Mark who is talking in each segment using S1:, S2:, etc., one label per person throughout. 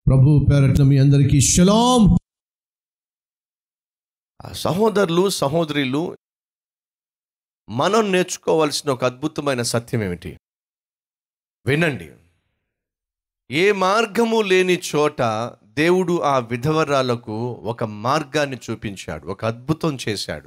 S1: ప్రభు పేరట్ల మీ అందరికీ షలాం
S2: ఆ సహోదరులు సహోదరులు మనం నేర్చుకోవాల్సిన ఒక అద్భుతమైన సత్యం ఏమిటి వినండి ఏ మార్గము లేని చోట దేవుడు ఆ విధవరాలకు ఒక మార్గాన్ని చూపించాడు ఒక అద్భుతం చేశాడు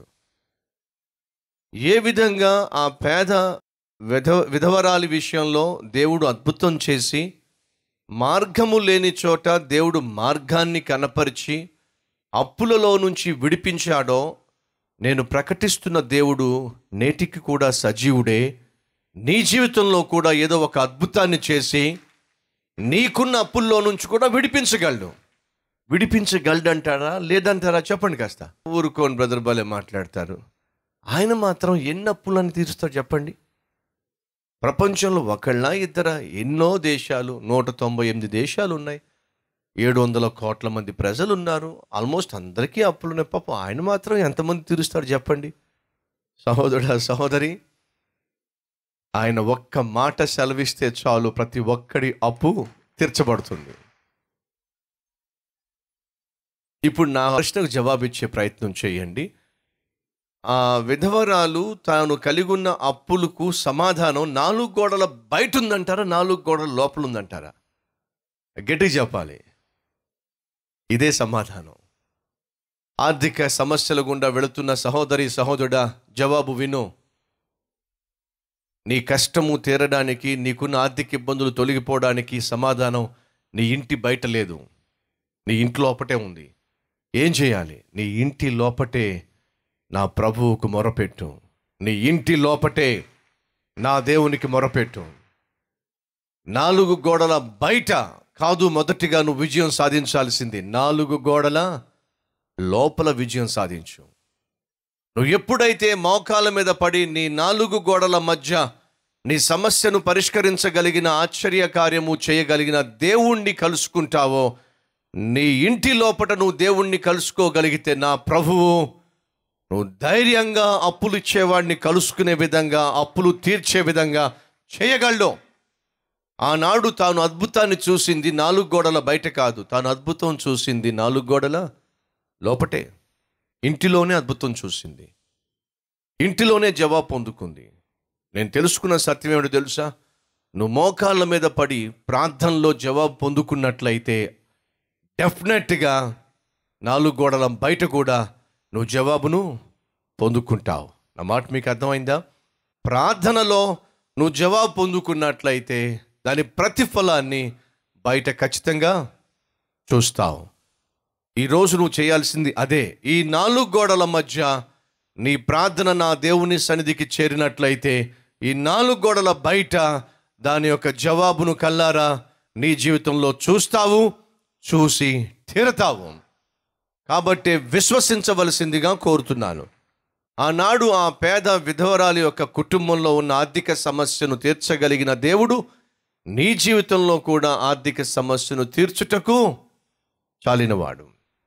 S2: ఏ విధంగా ఆ పేద విధ విధవరాలి విషయంలో దేవుడు అద్భుతం చేసి మార్గము లేని చోట దేవుడు మార్గాన్ని కనపరిచి అప్పులలో నుంచి విడిపించాడో నేను ప్రకటిస్తున్న దేవుడు నేటికి కూడా సజీవుడే నీ జీవితంలో కూడా ఏదో ఒక అద్భుతాన్ని చేసి నీకున్న అప్పుల్లో నుంచి కూడా విడిపించగలడు విడిపించగలడంటారా లేదంటారా చెప్పండి కాస్త ఊరుకోని బ్రదర్ బాలే మాట్లాడతారు ఆయన మాత్రం ఎన్ని అప్పులని తీరుస్తాడు చెప్పండి ప్రపంచంలో ఒకళ్ళ ఇద్దర ఎన్నో దేశాలు నూట తొంభై ఎనిమిది దేశాలు ఉన్నాయి ఏడు వందల కోట్ల మంది ప్రజలు ఉన్నారు ఆల్మోస్ట్ అందరికీ అప్పులున్నాయి పాపం ఆయన మాత్రం ఎంతమంది తీరుస్తాడు చెప్పండి సహోదరుడా సహోదరి ఆయన ఒక్క మాట సెలవిస్తే చాలు ప్రతి ఒక్కడి అప్పు తీర్చబడుతుంది ఇప్పుడు నా ప్రశ్నకు జవాబిచ్చే ప్రయత్నం చేయండి ఆ విధవరాలు తాను కలిగి ఉన్న అప్పులకు సమాధానం నాలుగు గోడల బయట ఉందంటారా నాలుగు గోడల లోపల ఉందంటారా గట్టి చెప్పాలి ఇదే సమాధానం ఆర్థిక సమస్యల గుండా వెళుతున్న సహోదరి సహోదరుడా జవాబు విను నీ కష్టము తీరడానికి నీకున్న ఆర్థిక ఇబ్బందులు తొలగిపోవడానికి సమాధానం నీ ఇంటి బయట లేదు నీ ఇంటి లోపటే ఉంది ఏం చేయాలి నీ ఇంటి లోపటే నా ప్రభువుకు మొరపెట్టు నీ ఇంటి లోపటే నా దేవునికి మొరపెట్టు నాలుగు గోడల బయట కాదు మొదటిగా నువ్వు విజయం సాధించాల్సింది నాలుగు గోడల లోపల విజయం సాధించు నువ్వు ఎప్పుడైతే మోకాల మీద పడి నీ నాలుగు గోడల మధ్య నీ సమస్యను పరిష్కరించగలిగిన ఆశ్చర్య కార్యము చేయగలిగిన దేవుణ్ణి కలుసుకుంటావో నీ ఇంటి లోపట నువ్వు దేవుణ్ణి కలుసుకోగలిగితే నా ప్రభువు నువ్వు ధైర్యంగా అప్పులు ఇచ్చేవాడిని కలుసుకునే విధంగా అప్పులు తీర్చే విధంగా చేయగలడు ఆనాడు తాను అద్భుతాన్ని చూసింది నాలుగు గోడల బయట కాదు తాను అద్భుతం చూసింది నాలుగు గోడల లోపటే ఇంటిలోనే అద్భుతం చూసింది ఇంటిలోనే జవాబు పొందుకుంది నేను తెలుసుకున్న సత్యం ఏమిటో తెలుసా నువ్వు మోకాళ్ళ మీద పడి ప్రార్థనలో జవాబు పొందుకున్నట్లయితే డెఫినెట్గా నాలుగు గోడల బయట కూడా నువ్వు జవాబును పొందుకుంటావు నా మాట మీకు అర్థమైందా ప్రార్థనలో నువ్వు జవాబు పొందుకున్నట్లయితే దాని ప్రతిఫలాన్ని బయట ఖచ్చితంగా చూస్తావు ఈరోజు నువ్వు చేయాల్సింది అదే ఈ నాలుగు గోడల మధ్య నీ ప్రార్థన నా దేవుని సన్నిధికి చేరినట్లయితే ఈ నాలుగు గోడల బయట దాని యొక్క జవాబును కల్లారా నీ జీవితంలో చూస్తావు చూసి తీరతావు కాబట్టి విశ్వసించవలసిందిగా కోరుతున్నాను ఆనాడు ఆ పేద విధవరాలి యొక్క కుటుంబంలో ఉన్న ఆర్థిక సమస్యను తీర్చగలిగిన దేవుడు నీ జీవితంలో కూడా ఆర్థిక సమస్యను తీర్చుటకు చాలినవాడు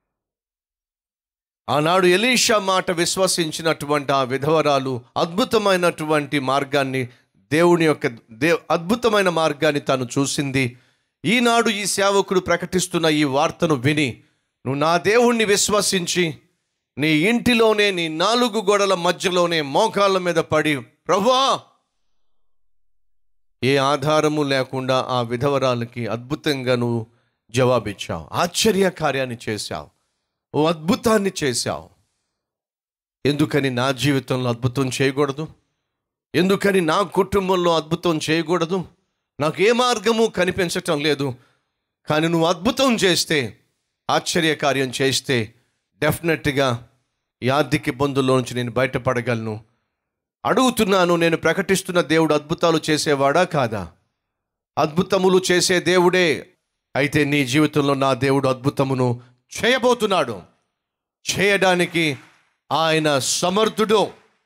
S2: ఆనాడు ఎలీషా మాట విశ్వసించినటువంటి ఆ విధవరాలు అద్భుతమైనటువంటి మార్గాన్ని దేవుని యొక్క దే అద్భుతమైన మార్గాన్ని తాను చూసింది ఈనాడు ఈ సేవకుడు ప్రకటిస్తున్న ఈ వార్తను విని నువ్వు నా దేవుణ్ణి విశ్వసించి నీ ఇంటిలోనే నీ నాలుగు గోడల మధ్యలోనే మోకాళ్ళ మీద పడి ప్రభువా ఏ ఆధారము లేకుండా ఆ విధవరాలకి అద్భుతంగా నువ్వు జవాబిచ్చావు ఆశ్చర్య కార్యాన్ని చేశావు ఓ అద్భుతాన్ని చేశావు ఎందుకని నా జీవితంలో అద్భుతం చేయకూడదు ఎందుకని నా కుటుంబంలో అద్భుతం చేయకూడదు నాకు ఏ మార్గము కనిపించటం లేదు కానీ నువ్వు అద్భుతం చేస్తే ఆశ్చర్య కార్యం చేస్తే డెఫినెట్గా ఈ ఆర్థిక ఇబ్బందుల్లో నుంచి నేను బయటపడగలను అడుగుతున్నాను నేను ప్రకటిస్తున్న దేవుడు అద్భుతాలు చేసేవాడా కాదా అద్భుతములు చేసే దేవుడే అయితే నీ జీవితంలో నా దేవుడు అద్భుతమును చేయబోతున్నాడు చేయడానికి ఆయన సమర్థుడు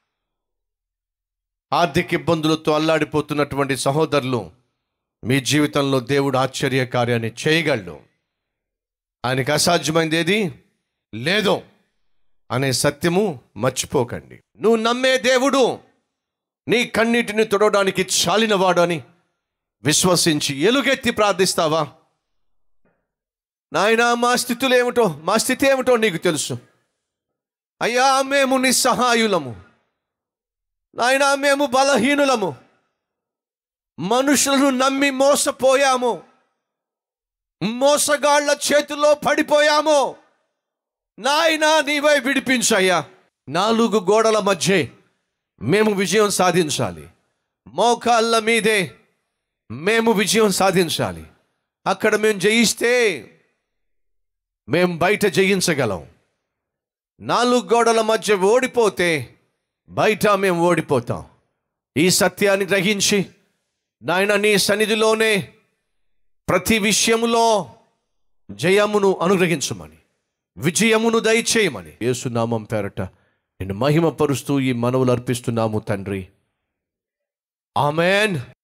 S2: ఆర్థిక ఇబ్బందులతో అల్లాడిపోతున్నటువంటి సహోదరులు మీ జీవితంలో దేవుడు ఆశ్చర్య కార్యాన్ని చేయగలడు ఆయనకి అసాధ్యమైంది ఏది లేదో అనే సత్యము మర్చిపోకండి నువ్వు నమ్మే దేవుడు నీ కన్నీటిని తొడవడానికి చాలినవాడు అని విశ్వసించి ఎలుగెత్తి ప్రార్థిస్తావా నాయన మా స్థితులు ఏమిటో మా స్థితి ఏమిటో నీకు తెలుసు అయ్యా మేము నిస్సహాయులము నాయన మేము బలహీనులము మనుషులను నమ్మి మోసపోయాము మోసగాళ్ల చేతుల్లో పడిపోయాము నాయనా నీవై విడిపించయ్యా నాలుగు గోడల మధ్య మేము విజయం సాధించాలి మోకాళ్ళ మీదే మేము విజయం సాధించాలి అక్కడ మేము జయిస్తే మేము బయట జయించగలం నాలుగు గోడల మధ్య ఓడిపోతే బయట మేము ఓడిపోతాం ఈ సత్యాన్ని గ్రహించి నాయన నీ సన్నిధిలోనే ప్రతి విషయములో జయమును అనుగ్రహించమని విజయమును దయచేయమని యేసునామం పేరట నేను మహిమపరుస్తూ ఈ మనవులు అర్పిస్తున్నాము తండ్రి ఆమెన్